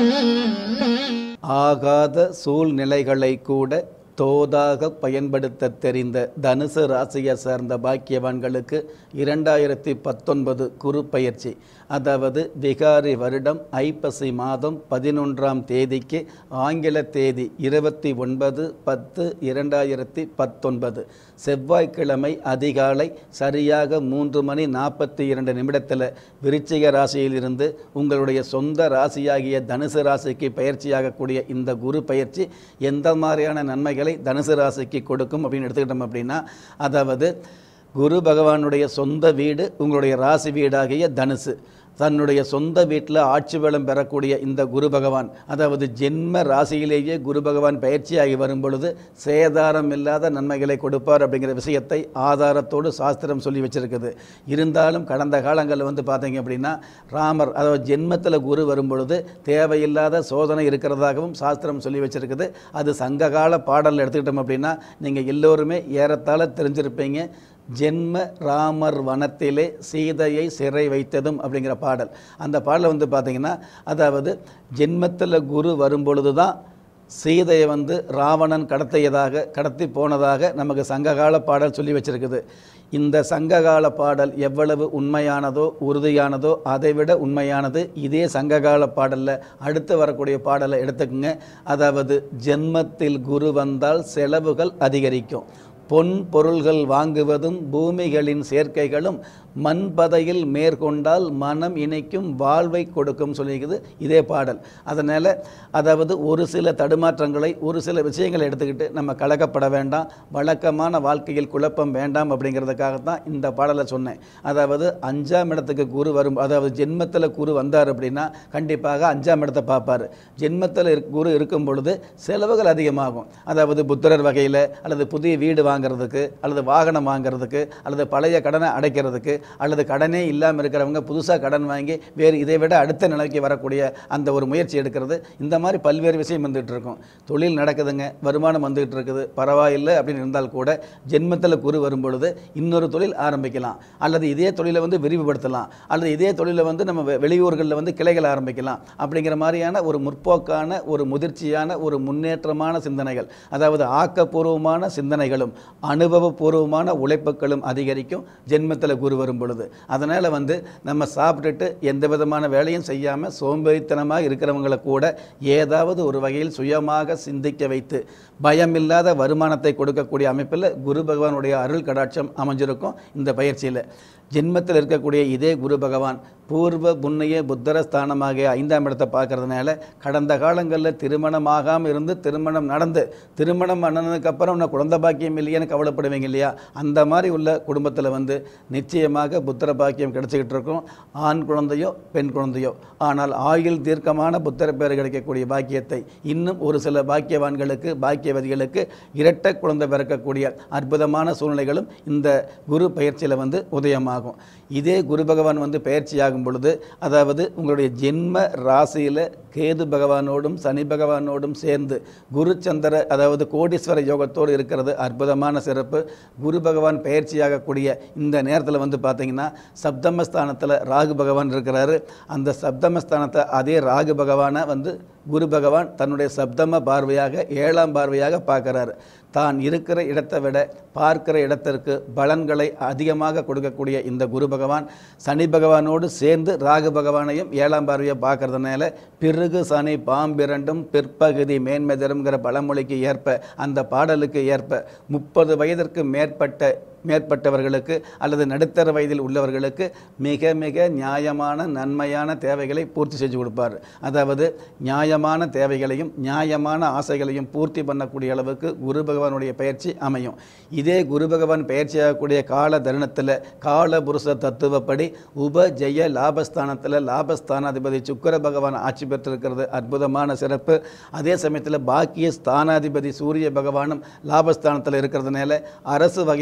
ஆகாத சூழ்நிலைகளை கூட தோதாக பயன்படுத்த தெரிந்த தனுசு ராசியை சார்ந்த பாக்கியவான்களுக்கு இரண்டாயிரத்தி பத்தொன்பது குரு பயிற்சி அதாவது விகாரி வருடம் ஐப்பசி மாதம் பதினொன்றாம் தேதிக்கு ஆங்கில தேதி இருபத்தி ஒன்பது பத்து இரண்டாயிரத்தி பத்தொன்பது செவ்வாய்க்கிழமை அதிகாலை சரியாக மூன்று மணி நாற்பத்தி இரண்டு நிமிடத்தில் விருச்சிக ராசியிலிருந்து உங்களுடைய சொந்த ராசியாகிய தனுசு ராசிக்கு பயிற்சியாகக்கூடிய இந்த குரு பயிற்சி எந்த மாதிரியான நன்மைகளை தனுசு ராசிக்கு கொடுக்கும் அப்படின்னு எடுத்துக்கிட்டோம் அப்படின்னா அதாவது குரு பகவானுடைய சொந்த வீடு உங்களுடைய ராசி வீடாகிய தனுசு தன்னுடைய சொந்த வீட்டில் ஆட்சி பலம் பெறக்கூடிய இந்த குரு பகவான் அதாவது ஜென்ம ராசியிலேயே குரு பகவான் பயிற்சியாகி வரும் பொழுது சேதாரம் இல்லாத நன்மைகளை கொடுப்பார் அப்படிங்கிற விஷயத்தை ஆதாரத்தோடு சாஸ்திரம் சொல்லி வச்சிருக்குது இருந்தாலும் கடந்த காலங்களில் வந்து பார்த்தீங்க அப்படின்னா ராமர் அதாவது ஜென்மத்தில் குரு வரும் பொழுது தேவையில்லாத சோதனை இருக்கிறதாகவும் சாஸ்திரம் சொல்லி வச்சிருக்குது அது சங்ககால பாடல் எடுத்துக்கிட்டோம் அப்படின்னா நீங்கள் எல்லோருமே ஏறத்தாழ தெரிஞ்சிருப்பீங்க ஜென்ம ராமர் வனத்திலே சீதையை சிறை வைத்ததும் அப்படிங்கிற பாடல் அந்த பாடலை வந்து பார்த்தீங்கன்னா அதாவது ஜென்மத்தில் குரு வரும்பொழுது தான் சீதையை வந்து ராவணன் கடத்தியதாக கடத்தி போனதாக நமக்கு சங்ககால பாடல் சொல்லி வச்சிருக்குது இந்த சங்ககால பாடல் எவ்வளவு உண்மையானதோ உறுதியானதோ அதைவிட உண்மையானது இதே சங்ககால பாடலில் அடுத்து வரக்கூடிய பாடலை எடுத்துக்கோங்க அதாவது ஜென்மத்தில் குரு வந்தால் செலவுகள் அதிகரிக்கும் பொன் பொருள்கள் வாங்குவதும் பூமிகளின் சேர்க்கைகளும் மண்பதையில் மேற்கொண்டால் மனம் இணைக்கும் வாழ்வை கொடுக்கும் சொல்லியிருக்குது இதே பாடல் அதனால் அதாவது ஒரு சில தடுமாற்றங்களை ஒரு சில விஷயங்களை எடுத்துக்கிட்டு நம்ம கலக்கப்பட வேண்டாம் வழக்கமான வாழ்க்கையில் குழப்பம் வேண்டாம் அப்படிங்கிறதுக்காகத்தான் இந்த பாடலை சொன்னேன் அதாவது அஞ்சாம் இடத்துக்கு குரு வரும் அதாவது ஜென்மத்தில் குரு வந்தார் அப்படின்னா கண்டிப்பாக அஞ்சாம் இடத்தை பார்ப்பார் ஜென்மத்தில் இருக் குரு இருக்கும் பொழுது செலவுகள் அதிகமாகும் அதாவது புத்திரர் வகையில் அல்லது புதிய வீடு வாங்குறதுக்கு அல்லது வாகனம் வாங்குறதுக்கு அல்லது பழைய கடனை அடைக்கிறதுக்கு அல்லது கடனே இல்லாமல் இருக்கிறவங்க புதுசாக கடன் வாங்கி வேறு இதை விட அடுத்த நிலைக்கு வரக்கூடிய அந்த ஒரு முயற்சி எடுக்கிறது இந்த மாதிரி பல்வேறு விஷயம் வந்துகிட்டு இருக்கும் தொழில் நடக்குதுங்க வருமானம் வந்துகிட்டு இருக்குது பரவாயில்லை அப்படின்னு இருந்தால் கூட ஜென்மத்தில் குரு வரும் பொழுது இன்னொரு தொழில் ஆரம்பிக்கலாம் அல்லது இதே தொழிலை வந்து விரிவுபடுத்தலாம் அல்லது இதே தொழிலை வந்து நம்ம வெ- வெளியூர்களில் வந்து கிளைகள் ஆரம்பிக்கலாம் அப்படிங்கிற மாதிரியான ஒரு முற்போக்கான ஒரு முதிர்ச்சியான ஒரு முன்னேற்றமான சிந்தனைகள் அதாவது ஆக்கப்பூர்வமான சிந்தனைகளும் அனுபவபூர்வமான உழைப்புகளும் அதிகரிக்கும் ஜென்மத்தில் குரு வரும் பொழுது அதனால் வந்து நம்ம சாப்பிட்டுட்டு எந்த விதமான வேலையும் செய்யாமல் சோம்பேறித்தனமாக இருக்கிறவங்களை கூட ஏதாவது ஒரு வகையில் சுயமாக சிந்திக்க வைத்து பயமில்லாத வருமானத்தை கொடுக்கக்கூடிய அமைப்பில் குரு பகவானுடைய அருள் கடாட்சம் அமைஞ்சிருக்கும் இந்த பயிற்சியில் ஜென்மத்தில் இருக்கக்கூடிய இதே குரு பகவான் பூர்வ புண்ணிய புத்தர ஸ்தானமாகிய ஐந்தாம் இடத்தை பார்க்கறதுனால கடந்த காலங்களில் திருமணமாகாமல் இருந்து திருமணம் நடந்து திருமணம் பண்ணதுக்கப்புறம் நான் குழந்தை பாக்கியம் இல்லையேன்னு கவலைப்படுவீங்க இல்லையா அந்த மாதிரி உள்ள குடும்பத்தில் வந்து நிச்சயமாக புத்திர பாக்கியம் கிடைச்சிக்கிட்டு இருக்கும் ஆண் குழந்தையோ பெண் குழந்தையோ ஆனால் ஆயுள் தீர்க்கமான புத்திர பேர் கிடைக்கக்கூடிய பாக்கியத்தை இன்னும் ஒரு சில பாக்கியவான்களுக்கு பாக்கியவதிகளுக்கு இரட்டை குழந்தை பிறக்கக்கூடிய அற்புதமான சூழ்நிலைகளும் இந்த குரு பயிற்சியில் வந்து உதயமாகும் இதே குரு பகவான் வந்து பயிற்சியாகும் பொழுது அதாவது உங்களுடைய ஜென்ம ராசியில் கேது பகவானோடும் சனி பகவானோடும் சேர்ந்து குரு சந்திர அதாவது கோடீஸ்வர யோகத்தோடு இருக்கிறது அற்புதமான சிறப்பு குரு பகவான் பயிற்சியாகக்கூடிய இந்த நேரத்தில் வந்து பார்த்தீங்கன்னா சப்தமஸ்தானத்தில் ராகு பகவான் இருக்கிறாரு அந்த சப்தமஸ்தானத்தை அதே ராகு பகவானை வந்து குரு பகவான் தன்னுடைய சப்தம பார்வையாக ஏழாம் பார்வையாக பார்க்கறாரு தான் இருக்கிற இடத்தை விட பார்க்கிற இடத்திற்கு பலன்களை அதிகமாக கொடுக்கக்கூடிய இந்த குரு பகவான் சனி பகவானோடு சேர்ந்து ராகு பகவானையும் ஏழாம் பார்வையை பார்க்கறதுனால பிறகு சனி பாம்பிரண்டும் பிற்பகுதி மேன்மை தருங்கிற பழமொழிக்கு ஏற்ப அந்த பாடலுக்கு ஏற்ப முப்பது வயதிற்கு மேற்பட்ட மேற்பட்டவர்களுக்கு அல்லது நடுத்தர வயதில் உள்ளவர்களுக்கு மிக மிக நியாயமான நன்மையான தேவைகளை பூர்த்தி செஞ்சு கொடுப்பார் அதாவது நியாயமான தேவைகளையும் நியாயமான ஆசைகளையும் பூர்த்தி பண்ணக்கூடிய அளவுக்கு குரு பகவானுடைய பயிற்சி அமையும் இதே குரு பகவான் பயிற்சியாகக்கூடிய கால தருணத்தில் கால புருஷ தத்துவப்படி உப ஜெய லாபஸ்தானத்தில் லாபஸ்தானாதிபதி சுக்கிர பகவான் ஆட்சி பெற்றிருக்கிறது அற்புதமான சிறப்பு அதே சமயத்தில் பாக்கிய ஸ்தானாதிபதி சூரிய பகவானும் லாபஸ்தானத்தில் இருக்கிறதுனால அரசு வகையில் ஆதாயம்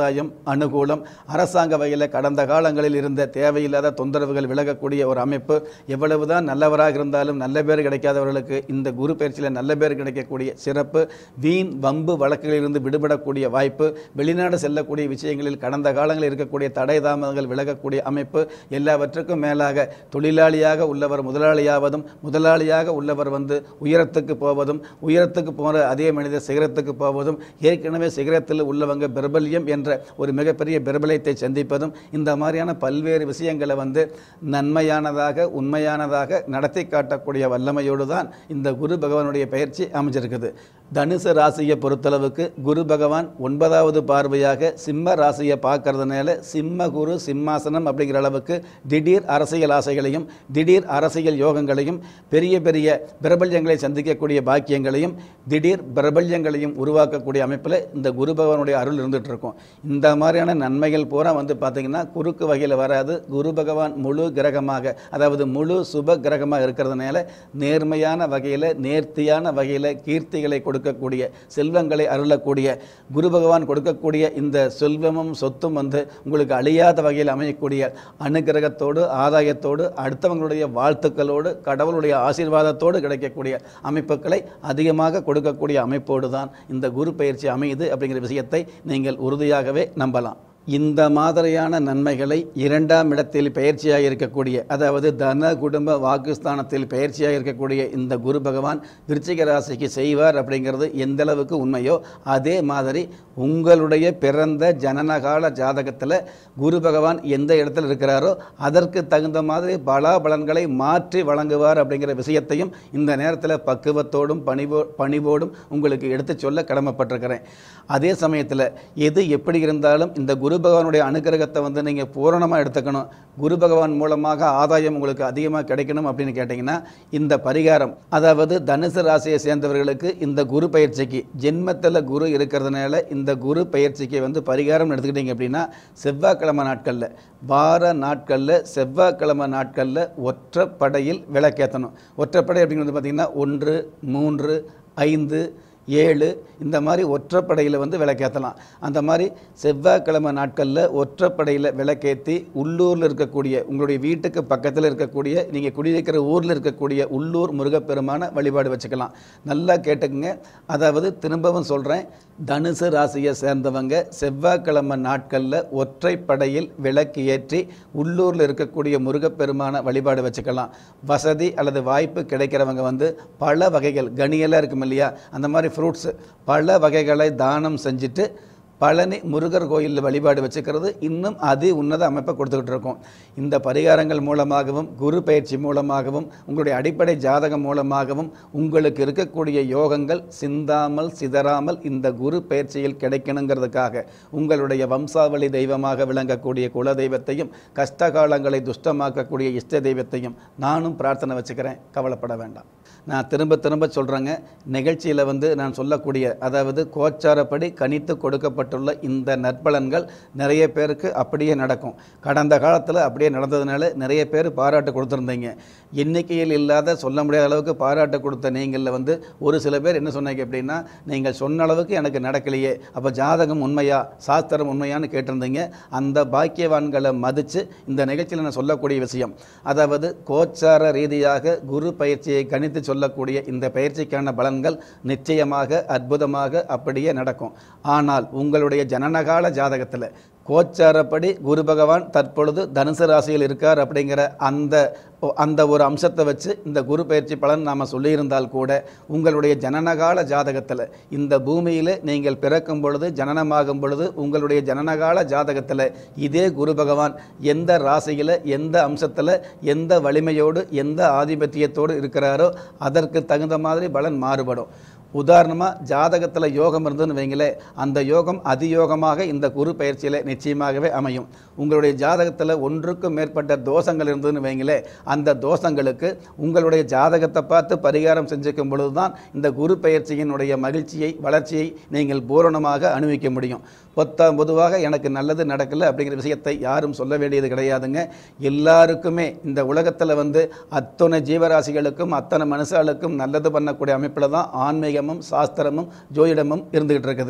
ஆதாயம் அனுகூலம் அரசாங்க வகையில் கடந்த காலங்களில் இருந்த தேவையில்லாத தொந்தரவுகள் விலகக்கூடிய ஒரு அமைப்பு எவ்வளவுதான் நல்லவராக இருந்தாலும் நல்ல பேர் கிடைக்காதவர்களுக்கு இந்த குரு பயிற்சியில் நல்ல பேர் கிடைக்கக்கூடிய சிறப்பு வீண் வம்பு வழக்குகளிலிருந்து விடுபடக்கூடிய வாய்ப்பு வெளிநாடு செல்லக்கூடிய விஷயங்களில் கடந்த காலங்களில் இருக்கக்கூடிய தடை தாமதங்கள் விலகக்கூடிய அமைப்பு எல்லாவற்றுக்கும் மேலாக தொழிலாளியாக உள்ளவர் முதலாளியாவதும் முதலாளியாக உள்ளவர் வந்து உயரத்துக்கு போவதும் உயரத்துக்கு போகிற அதே மனிதர் சிகரத்துக்கு போவதும் ஏற்கனவே சிகரத்தில் உள்ளவங்க பிரபல்யம் என்ற ஒரு மிகப்பெரிய பிரபலயத்தை சந்திப்பதும் இந்த மாதிரியான பல்வேறு விஷயங்களை வந்து நன்மையானதாக உண்மையானதாக நடத்தி காட்டக்கூடிய வல்லமையோடு தான் இந்த குரு பகவானுடைய பயிற்சி அமைஞ்சிருக்குது தனுசு ராசியை பொறுத்தளவுக்கு குரு பகவான் ஒன்பதாவது பார்வையாக சிம்ம ராசியை பார்க்கறதுனால சிம்ம குரு சிம்மாசனம் அப்படிங்கிற அளவுக்கு திடீர் அரசியல் ஆசைகளையும் திடீர் அரசியல் யோகங்களையும் பெரிய பெரிய பிரபல்யங்களை சந்திக்கக்கூடிய பாக்கியங்களையும் திடீர் பிரபல்யங்களையும் உருவாக்கக்கூடிய அமைப்பில் இந்த குரு பகவானுடைய அருள் இருந்துகிட்டு இருக்கும் இந்த மாதிரியான நன்மைகள் பூரா வந்து பார்த்திங்கன்னா குறுக்கு வகையில் வராது குரு பகவான் முழு கிரகமாக அதாவது முழு சுப கிரகமாக இருக்கிறதுனால நேர்மையான வகையில் நேர்த்தியான வகையில் கீர்த்திகளை கொடுக்கக்கூடிய செல்வங்களை அருளக்கூடிய குரு பகவான் கொடுக்கக்கூடிய இந்த செல்வமும் சொத்தும் வந்து உங்களுக்கு அழியாத வகையில் அமையக்கூடிய அனுகிரகத்தோடு ஆதாயத்தோடு அடுத்தவங்களுடைய வாழ்த்துக்களோடு கடவுளுடைய ஆசீர்வாதத்தோடு கிடைக்கக்கூடிய அமைப்புகளை அதிகமாக கொடுக்கக்கூடிய அமைப்போடு தான் இந்த குரு பயிற்சி அமையுது அப்படிங்கிற விஷயத்தை நீங்கள் உறுதியாகவே நம்பலாம் இந்த மாதிரியான நன்மைகளை இரண்டாம் இடத்தில் பயிற்சியாக இருக்கக்கூடிய அதாவது தன குடும்ப வாக்குஸ்தானத்தில் பயிற்சியாக இருக்கக்கூடிய இந்த குரு பகவான் விருச்சிக ராசிக்கு செய்வார் அப்படிங்கிறது எந்த அளவுக்கு உண்மையோ அதே மாதிரி உங்களுடைய பிறந்த ஜனனகால ஜாதகத்தில் குரு பகவான் எந்த இடத்துல இருக்கிறாரோ அதற்கு தகுந்த மாதிரி பலாபலன்களை மாற்றி வழங்குவார் அப்படிங்கிற விஷயத்தையும் இந்த நேரத்தில் பக்குவத்தோடும் பணிவோ பணிவோடும் உங்களுக்கு எடுத்துச் சொல்ல கடமைப்பட்டிருக்கிறேன் அதே சமயத்தில் எது எப்படி இருந்தாலும் இந்த குரு பகவானுடைய அனுகிரகத்தை வந்து நீங்கள் பூரணமாக எடுத்துக்கணும் குரு பகவான் மூலமாக ஆதாயம் உங்களுக்கு அதிகமாக கிடைக்கணும் அப்படின்னு கேட்டிங்கன்னா இந்த பரிகாரம் அதாவது தனுசு ராசியை சேர்ந்தவர்களுக்கு இந்த குரு பயிற்சிக்கு ஜென்மத்தில் குரு இருக்கிறதுனால இந்த குரு பயிற்சிக்கு வந்து பரிகாரம் எடுத்துக்கிட்டீங்க அப்படின்னா செவ்வாய்க்கிழமை நாட்களில் வார நாட்களில் செவ்வாய்க்கிழமை நாட்களில் ஒற்றைப்படையில் விளக்கேற்றணும் ஒற்றைப்படை அப்படிங்கிறது பார்த்திங்கன்னா ஒன்று மூன்று ஐந்து ஏழு இந்த மாதிரி ஒற்றைப்படையில் வந்து விளக்கேற்றலாம் அந்த மாதிரி செவ்வாய்க்கிழமை நாட்களில் ஒற்றைப்படையில் விளக்கேற்றி உள்ளூரில் இருக்கக்கூடிய உங்களுடைய வீட்டுக்கு பக்கத்தில் இருக்கக்கூடிய நீங்கள் குடியிருக்கிற ஊரில் இருக்கக்கூடிய உள்ளூர் முருகப்பெருமான வழிபாடு வச்சுக்கலாம் நல்லா கேட்டுக்குங்க அதாவது திரும்பவும் சொல்கிறேன் தனுசு ராசியை சேர்ந்தவங்க செவ்வாய்க்கிழமை நாட்களில் ஒற்றைப்படையில் விளக்கு ஏற்றி உள்ளூரில் இருக்கக்கூடிய முருகப்பெருமான வழிபாடு வச்சுக்கலாம் வசதி அல்லது வாய்ப்பு கிடைக்கிறவங்க வந்து பல வகைகள் கனியெல்லாம் இருக்கும் இல்லையா அந்த மாதிரி ஃப்ரூட்ஸ் பல வகைகளை தானம் செஞ்சுட்டு பழனி முருகர் கோயிலில் வழிபாடு வச்சுக்கிறது இன்னும் அதி உன்னத அமைப்பை கொடுத்துக்கிட்டு இருக்கோம் இந்த பரிகாரங்கள் மூலமாகவும் குரு பயிற்சி மூலமாகவும் உங்களுடைய அடிப்படை ஜாதகம் மூலமாகவும் உங்களுக்கு இருக்கக்கூடிய யோகங்கள் சிந்தாமல் சிதறாமல் இந்த குரு பயிற்சியில் கிடைக்கணுங்கிறதுக்காக உங்களுடைய வம்சாவளி தெய்வமாக விளங்கக்கூடிய குல தெய்வத்தையும் கஷ்ட காலங்களை துஷ்டமாக்கக்கூடிய இஷ்ட தெய்வத்தையும் நானும் பிரார்த்தனை வச்சுக்கிறேன் கவலைப்பட வேண்டாம் நான் திரும்ப திரும்ப சொல்கிறேங்க நிகழ்ச்சியில் வந்து நான் சொல்லக்கூடிய அதாவது கோச்சாரப்படி கணித்து கொடுக்கப்பட்டுள்ள இந்த நற்பலன்கள் நிறைய பேருக்கு அப்படியே நடக்கும் கடந்த காலத்தில் அப்படியே நடந்ததுனால நிறைய பேர் பாராட்டு கொடுத்துருந்தீங்க எண்ணிக்கையில் இல்லாத சொல்ல முடியாத அளவுக்கு பாராட்டு கொடுத்த நீங்களில் வந்து ஒரு சில பேர் என்ன சொன்னீங்க அப்படின்னா நீங்கள் சொன்ன அளவுக்கு எனக்கு நடக்கலையே அப்போ ஜாதகம் உண்மையா சாஸ்திரம் உண்மையான்னு கேட்டிருந்தீங்க அந்த பாக்கியவான்களை மதித்து இந்த நிகழ்ச்சியில் நான் சொல்லக்கூடிய விஷயம் அதாவது கோச்சார ரீதியாக குரு பயிற்சியை கணித்து சொல்லக்கூடிய இந்த பயிற்சிக்கான பலன்கள் நிச்சயமாக அற்புதமாக அப்படியே நடக்கும் ஆனால் உங்களுடைய ஜனனகால ஜாதகத்தில் கோச்சாரப்படி குரு பகவான் தற்பொழுது தனுசு ராசியில் இருக்கார் அப்படிங்கிற அந்த அந்த ஒரு அம்சத்தை வச்சு இந்த குரு பயிற்சி பலன் நாம் சொல்லியிருந்தால் கூட உங்களுடைய ஜனனகால ஜாதகத்தில் இந்த பூமியில் நீங்கள் பிறக்கும் பொழுது ஜனனமாகும் பொழுது உங்களுடைய ஜனனகால ஜாதகத்தில் இதே குரு பகவான் எந்த ராசியில் எந்த அம்சத்தில் எந்த வலிமையோடு எந்த ஆதிபத்தியத்தோடு இருக்கிறாரோ அதற்கு தகுந்த மாதிரி பலன் மாறுபடும் உதாரணமாக ஜாதகத்தில் யோகம் இருந்ததுன்னு வைங்களேன் அந்த யோகம் அதியோகமாக இந்த குரு பயிற்சியில் நிச்சயமாகவே அமையும் உங்களுடைய ஜாதகத்தில் ஒன்றுக்கும் மேற்பட்ட தோஷங்கள் இருந்ததுன்னு வைங்களேன் அந்த தோஷங்களுக்கு உங்களுடைய ஜாதகத்தை பார்த்து பரிகாரம் செஞ்சுக்கும் பொழுது தான் இந்த குரு பயிற்சியினுடைய மகிழ்ச்சியை வளர்ச்சியை நீங்கள் பூரணமாக அனுபவிக்க முடியும் பொத்தாம் பொதுவாக எனக்கு நல்லது நடக்கலை அப்படிங்கிற விஷயத்தை யாரும் சொல்ல வேண்டியது கிடையாதுங்க எல்லாருக்குமே இந்த உலகத்தில் வந்து அத்தனை ஜீவராசிகளுக்கும் அத்தனை மனுஷாளுக்கும் நல்லது பண்ணக்கூடிய அமைப்பில் தான் ஆன்மீகமும் சாஸ்திரமும் ஜோதிடமும் இருந்துகிட்டு இருக்குது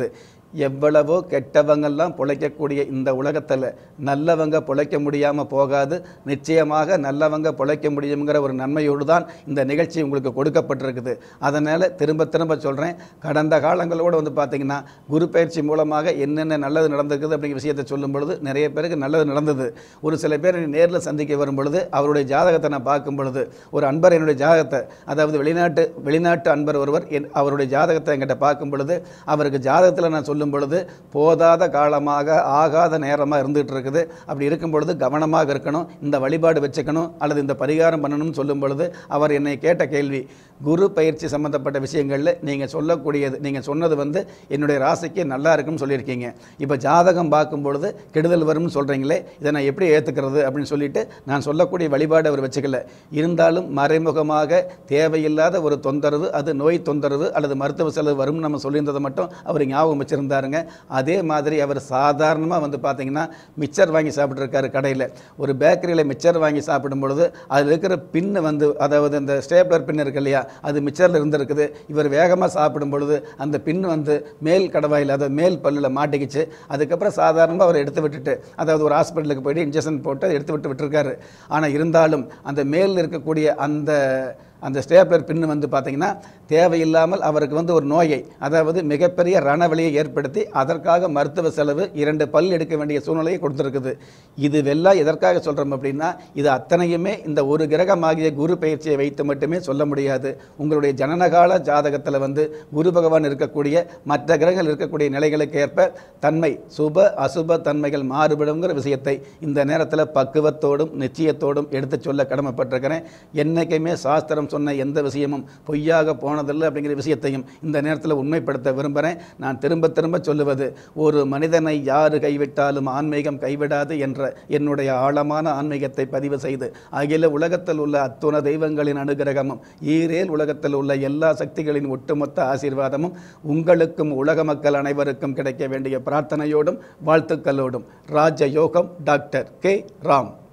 எவ்வளவோ கெட்டவங்கெல்லாம் பிழைக்கக்கூடிய இந்த உலகத்தில் நல்லவங்க பிழைக்க முடியாமல் போகாது நிச்சயமாக நல்லவங்க பிழைக்க முடியுங்கிற ஒரு நன்மையோடு தான் இந்த நிகழ்ச்சி உங்களுக்கு கொடுக்கப்பட்டிருக்குது அதனால் திரும்ப திரும்ப சொல்கிறேன் கடந்த காலங்களோடு வந்து பார்த்திங்கன்னா குரு பயிற்சி மூலமாக என்னென்ன நல்லது நடந்திருக்குது அப்படிங்கிற விஷயத்தை சொல்லும் பொழுது நிறைய பேருக்கு நல்லது நடந்தது ஒரு சில பேர் நேரில் சந்திக்க வரும் பொழுது அவருடைய ஜாதகத்தை நான் பார்க்கும் பொழுது ஒரு அன்பர் என்னுடைய ஜாதகத்தை அதாவது வெளிநாட்டு வெளிநாட்டு அன்பர் ஒருவர் என் அவருடைய ஜாதகத்தை என்கிட்ட பார்க்கும் பொழுது அவருக்கு ஜாதகத்தில் நான் சொல்லும் பொழுது போதாத காலமாக ஆகாத நேரமாக இருந்துகிட்டு இருக்குது அப்படி இருக்கும் பொழுது கவனமாக இருக்கணும் இந்த வழிபாடு வச்சுக்கணும் அல்லது இந்த பரிகாரம் பண்ணணும்னு சொல்லும் பொழுது அவர் என்னை கேட்ட கேள்வி குரு பயிற்சி சம்பந்தப்பட்ட விஷயங்களில் நீங்கள் சொல்லக்கூடியது நீங்கள் சொன்னது வந்து என்னுடைய ராசிக்கு நல்லா இருக்குன்னு சொல்லியிருக்கீங்க இப்போ ஜாதகம் பார்க்கும் பொழுது கெடுதல் வரும்னு சொல்கிறீங்களே இதை நான் எப்படி ஏற்றுக்கிறது அப்படின்னு சொல்லிட்டு நான் சொல்லக்கூடிய வழிபாடு அவர் வச்சுக்கல இருந்தாலும் மறைமுகமாக தேவையில்லாத ஒரு தொந்தரவு அது நோய் தொந்தரவு அல்லது மருத்துவ செலவு வரும்னு நம்ம சொல்லியிருந்ததை மட்டும் அவர் ஞாபகம் வச்சுருந்தாருங்க அதே மாதிரி அவர் சாதாரணமாக வந்து பார்த்தீங்கன்னா மிச்சர் வாங்கி சாப்பிட்ருக்காரு கடையில் ஒரு பேக்கரியில் மிச்சர் வாங்கி சாப்பிடும் பொழுது அதில் இருக்கிற பின்னு வந்து அதாவது அந்த ஸ்டேப்லர் பின் இருக்கு இல்லையா அது மிச்சரில் இருந்திருக்குது இவர் வேகமாக சாப்பிடும் பொழுது அந்த பின் வந்து மேல் கடவாயில் அதாவது மேல் பல்லில் மாட்டிக்கிச்சு அதுக்கப்புறம் சாதாரணமாக அவர் எடுத்து விட்டுட்டு அதாவது ஒரு ஹாஸ்பிட்டலுக்கு போயிட்டு இன்ஜெக்ஷன் போட்டு அதை எடுத்து விட்டு விட்டுருக்காரு ஆனால் இருந்தாலும் அந்த மேல் இருக்கக்கூடிய அந்த அந்த ஸ்டேப்லர் பின்னு வந்து பார்த்தீங்கன்னா தேவையில்லாமல் அவருக்கு வந்து ஒரு நோயை அதாவது மிகப்பெரிய ரணவலியை ஏற்படுத்தி அதற்காக மருத்துவ செலவு இரண்டு பல் எடுக்க வேண்டிய சூழ்நிலையை கொடுத்துருக்குது இதுவெல்லாம் எதற்காக சொல்கிறோம் அப்படின்னா இது அத்தனையுமே இந்த ஒரு கிரகமாகிய குரு பயிற்சியை வைத்து மட்டுமே சொல்ல முடியாது உங்களுடைய ஜனனகால ஜாதகத்தில் வந்து குரு பகவான் இருக்கக்கூடிய மற்ற கிரகங்கள் இருக்கக்கூடிய நிலைகளுக்கு ஏற்ப தன்மை சுப அசுப தன்மைகள் மாறுபடுங்கிற விஷயத்தை இந்த நேரத்தில் பக்குவத்தோடும் நிச்சயத்தோடும் எடுத்து சொல்ல கடமைப்பட்டிருக்கிறேன் என்னைக்குமே சாஸ்திரம் சொன்ன எந்த விஷயமும் பொய்யாக போனதில்லை அப்படிங்கிற விஷயத்தையும் இந்த நேரத்தில் உண்மைப்படுத்த விரும்புகிறேன் நான் திரும்ப திரும்ப சொல்லுவது ஒரு மனிதனை யாரு கைவிட்டாலும் ஆன்மீகம் கைவிடாது என்ற என்னுடைய ஆழமான ஆன்மீகத்தை பதிவு செய்து அகில உலகத்தில் உள்ள அத்துண தெய்வங்களின் அனுகிரகமும் ஈரேல் உலகத்தில் உள்ள எல்லா சக்திகளின் ஒட்டுமொத்த ஆசீர்வாதமும் உங்களுக்கும் உலக மக்கள் அனைவருக்கும் கிடைக்க வேண்டிய பிரார்த்தனையோடும் வாழ்த்துக்களோடும் ராஜ யோகம் டாக்டர் கே ராம்